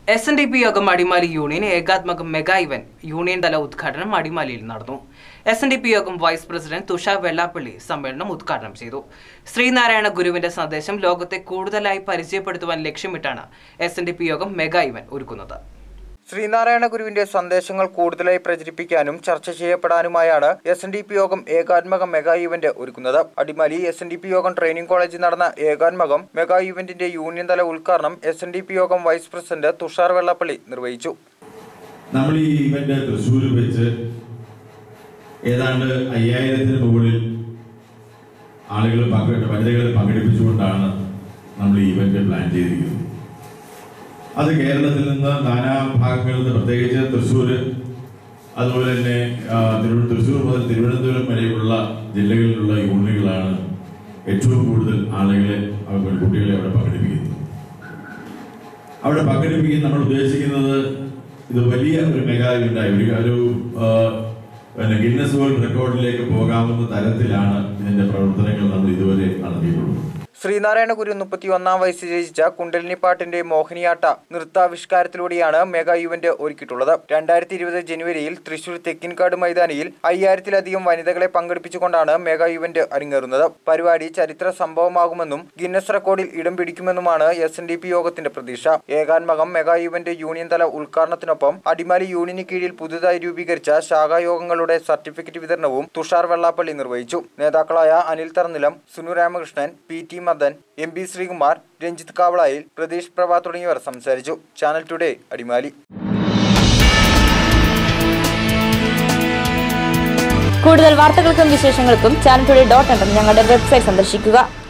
S N D P യോഗം Adimali union Ekathmakam mega event union തല ഉദ്ഘാടനം അടിമാലിയിൽ നടന്നു എസ് എൻ ഡി പി യോഗം വൈസ് പ്രസിഡന്റ് തുഷാർ വെള്ളാപ്പള്ളി സമ്മേളനം ഉദ്ഘാടനം ചെയ്തു ശ്രീനാരായണ ഗുരുവിന്റെ സന്ദേശം ലോകത്തെ കൂടുതലായി പരിചയപ്പെടുത്തുവാൻ ലക്ഷ്യമിട്ടാണ് എസ് എൻ ഡി പി യോഗം മെഗാ ഇവന്റ് ഒരുക്കുന്നത് ശ്രീനാരായണ ഗുരുവിന്റെ സന്ദേശങ്ങൾ കൂടുതലായി പ്രചരിപ്പിക്കാനും ചർച്ച ചെയ്യപ്പെടാനുമായാണ് എസ് എൻ ഡി പി യോഗം ഏകാത്മകം മെഗാ ഇവന്റ് ഒരുക്കുന്നത് Adimali S N D P യോഗം ട്രെയിനിംഗ് കോളേജിൽ നടന്ന ഏകാത്മകം മെഗാ ഇവന്റിന്റെ യൂണിയൻ തല ഉദ്ഘാടനം എസ് എൻ ഡി പി യോഗം വൈസ് പ്രസിഡന്റ് തുഷാർ വെള്ളപ്പള്ളി നിർവഹിച്ചു നമ്മൾ ഈ ഇവന്റ് തൃശ്ശൂർ വെച്ച് ഏതാണ്ട് അയ്യായിരത്തിന് മുകളിൽ ആളുകൾ പങ്കെടുത്ത് വനിതകളെ പങ്കെടുപ്പിച്ചുകൊണ്ടാണ് നമ്മൾ ഈ ഇവന്റ് പ്ലാൻ ചെയ്തിരിക്കുന്നത് അത് കേരളത്തിൽ നിന്ന് നാനാ ഭാഗങ്ങളിൽ നിന്ന് പ്രത്യേകിച്ച് തൃശ്ശൂർ അതുപോലെ തന്നെ ആ, തിരുവ- തൃശ്ശൂർ മുതൽ തിരുവനന്തപുരം വരെയുള്ള ജില്ലകളിലുള്ള യൂണിയനുകളാണ് ഏറ്റവും കൂടുതൽ ആളുകളെ അവർ കുട്ടികളെ അവിടെ പങ്കെടുപ്പിക്കുന്നത് അവിടെ പങ്കെടുപ്പിക്കാൻ നമ്മൾ ഉദ്ദേശിക്കുന്നത് ഇത് വലിയ ഒരു മെഗാ ഇവന്റായി ഒരു ഒരു ആ, പിന്നെ ഗിന്നസ് വേൾഡ് റെക്കോർഡിലേക്ക് പോകാവുന്ന തരത്തിലാണ് ഇതിന്റെ പ്രവർത്തനങ്ങൾ നമ്മൾ ഇതുവരെ നടത്തിയിട്ടുള്ളത് ശ്രീനാരായണ ഗുരു മുപ്പത്തി ഒന്നാം വയസ്സിൽ രചിച്ച കുണ്ടലിനി പാട്ടിന്റെ മോഹിനിയാട്ട നൃത്താവിഷ്കാരത്തിലൂടെയാണ് മെഗാ ഇവന്റ് ഒരുക്കിയിട്ടുള്ളത് രണ്ടായിരത്തി ഇരുപത് ജനുവരിയിൽ തൃശൂർ തെക്കിൻകാട് മൈതാനിയിൽ അയ്യായിരത്തിലധികം വനിതകളെ പങ്കെടുപ്പിച്ചുകൊണ്ടാണ് മെഗാ ഇവന്റ് അരങ്ങേറുന്നത് പരിപാടി ചരിത്ര സംഭവമാകുമെന്നും ഗിന്നസ് റെക്കോർഡിൽ ഇടം പിടിക്കുമെന്നുമാണ് എസ് എൻ ഡി പി യോഗത്തിന്റെ പ്രതീക്ഷ ഏകാത്മകം മെഗാ ഇവന്റ് യൂണിയൻ തല ഉദ്ഘാടനത്തിനൊപ്പം അടിമാലി യൂണിയന് കീഴിൽ പുതുതായി രൂപീകരിച്ച ശാഖായോഗങ്ങളുടെ സർട്ടിഫിക്കറ്റ് വിതരണവും തുഷാർ വെള്ളാപ്പള്ളി നിർവഹിച്ചു നേതാക്കളായ Anil Tharanilam Sunu Ramakrishnan P T Madan M P Sreekumar Ranjith Kavalayil Pratheesh Prabha തുടങ്ങിയവർ സംസാരിച്ചു ചാനൽ ടുഡേ അടിമാലി കൂടുതൽ വാർത്തകൾക്കും വിശേഷങ്ങൾക്കും ചാനൽ ടുഡേ ഡോട്ട് ഞങ്ങളുടെ വെബ്സൈറ്റ് സന്ദർശിക്കുക